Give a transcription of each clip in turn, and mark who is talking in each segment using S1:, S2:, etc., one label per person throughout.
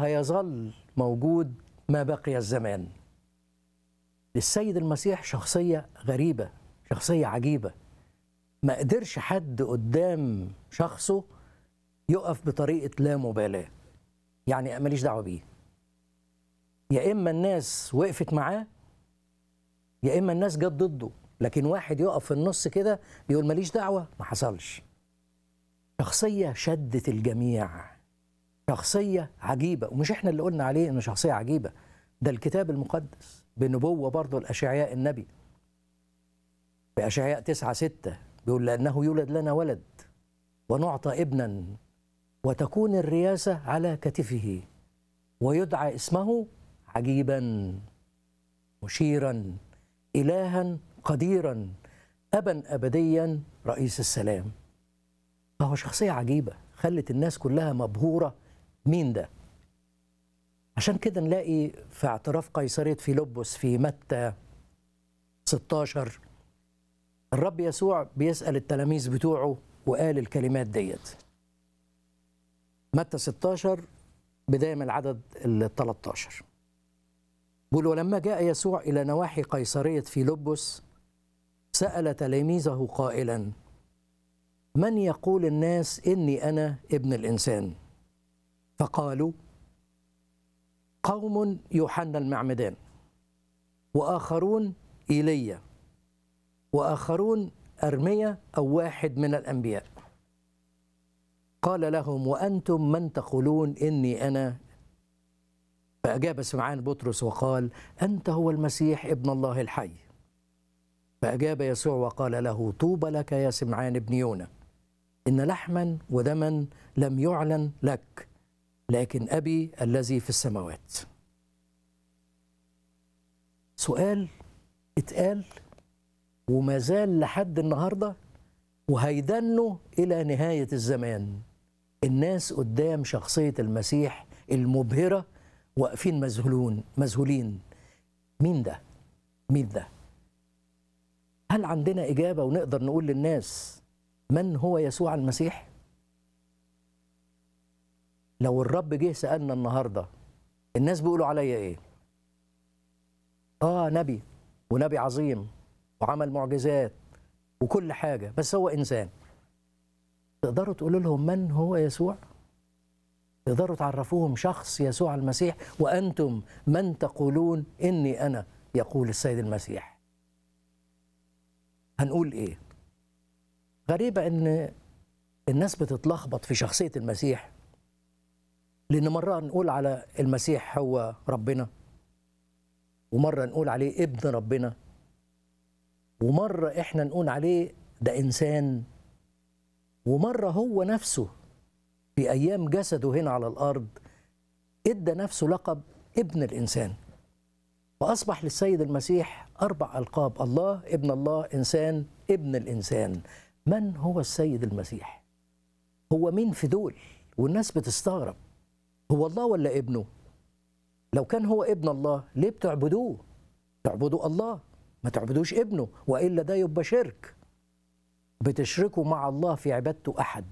S1: وهيظل موجود ما بقي الزمان السيد المسيح شخصية غريبة شخصية عجيبة ما قدرش حد قدام شخصه يقف بطريقة لا مبالاة يعني ماليش دعوة بيه يا إما الناس وقفت معاه يا إما الناس جت ضده لكن واحد يقف في النص كده يقول ماليش دعوة ما حصلش شخصية شدت الجميع شخصية عجيبة ومش احنا اللي قلنا عليه انه شخصية عجيبة ده الكتاب المقدس بنبوة برضه الأشعياء النبي في أشعياء تسعة ستة بيقول لأنه يولد لنا ولد ونعطى ابنا وتكون الرياسة على كتفه ويدعى اسمه عجيبا مشيرا إلها قديرا أبا أبديا رئيس السلام فهو شخصية عجيبة خلت الناس كلها مبهورة مين ده عشان كده نلاقي في اعتراف قيصرية فيلبس في متى 16 الرب يسوع بيسأل التلاميذ بتوعه وقال الكلمات ديت متى 16 بداية من العدد ال 13 بيقول ولما جاء يسوع إلى نواحي قيصرية فيلبس سأل تلاميذه قائلا من يقول الناس إني أنا ابن الإنسان فقالوا قوم يوحنا المعمدان وآخرون إيليا وآخرون أرميا أو واحد من الأنبياء قال لهم وأنتم من تقولون إني أنا فأجاب سمعان بطرس وقال أنت هو المسيح ابن الله الحي فأجاب يسوع وقال له طوبى لك يا سمعان ابن يونا إن لحما ودما لم يعلن لك لكن أبي الذي في السماوات سؤال اتقال وما زال لحد النهارده وهيدنوا الى نهايه الزمان الناس قدام شخصيه المسيح المبهره واقفين مذهولون مذهولين مين ده مين ده هل عندنا اجابه ونقدر نقول للناس من هو يسوع المسيح لو الرب جه سالنا النهارده الناس بيقولوا عليا ايه اه نبي ونبي عظيم وعمل معجزات وكل حاجة بس هو إنسان تقدروا تقولوا لهم من هو يسوع تقدروا تعرفوهم شخص يسوع المسيح وأنتم من تقولون إني أنا يقول السيد المسيح هنقول إيه غريبة إن الناس بتتلخبط في شخصية المسيح لأن مرة نقول على المسيح هو ربنا ومرة نقول عليه ابن ربنا ومرة إحنا نقول عليه ده إنسان ومرة هو نفسه في أيام جسده هنا على الأرض إدى نفسه لقب ابن الإنسان وأصبح للسيد المسيح أربع ألقاب الله ابن الله إنسان ابن الإنسان من هو السيد المسيح هو مين في دول والناس بتستغرب هو الله ولا ابنه لو كان هو ابن الله ليه بتعبدوه تعبدوا الله ما تعبدوش ابنه والا ده يبقى شرك بتشركوا مع الله في عبادته احد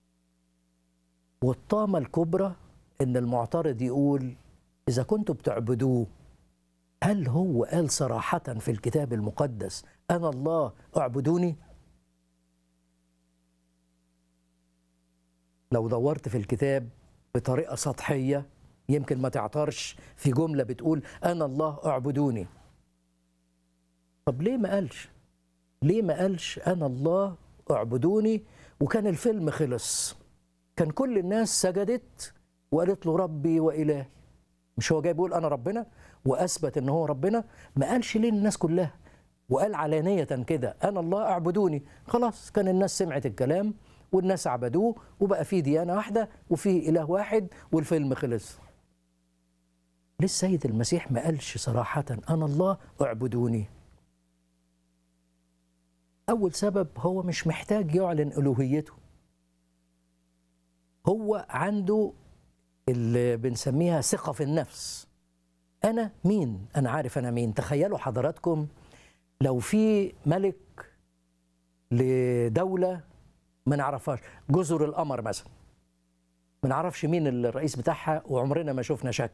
S1: والطامه الكبرى ان المعترض يقول اذا كنتوا بتعبدوه هل هو قال صراحه في الكتاب المقدس انا الله اعبدوني لو دورت في الكتاب بطريقه سطحيه يمكن ما تعترش في جمله بتقول انا الله اعبدوني طب ليه ما قالش ليه ما قالش انا الله اعبدوني وكان الفيلم خلص كان كل الناس سجدت وقالت له ربي والهي مش هو جاي بيقول انا ربنا واثبت ان هو ربنا ما قالش ليه الناس كلها وقال علانية كده أنا الله أعبدوني خلاص كان الناس سمعت الكلام والناس عبدوه وبقى في ديانة واحدة وفي إله واحد والفيلم خلص ليه السيد المسيح ما قالش صراحة أنا الله اعبدوني أول سبب هو مش محتاج يعلن ألوهيته هو عنده اللي بنسميها ثقة في النفس أنا مين؟ أنا عارف أنا مين تخيلوا حضراتكم لو في ملك لدولة ما نعرفهاش جزر القمر مثلا ما نعرفش مين الرئيس بتاعها وعمرنا ما شفنا شكل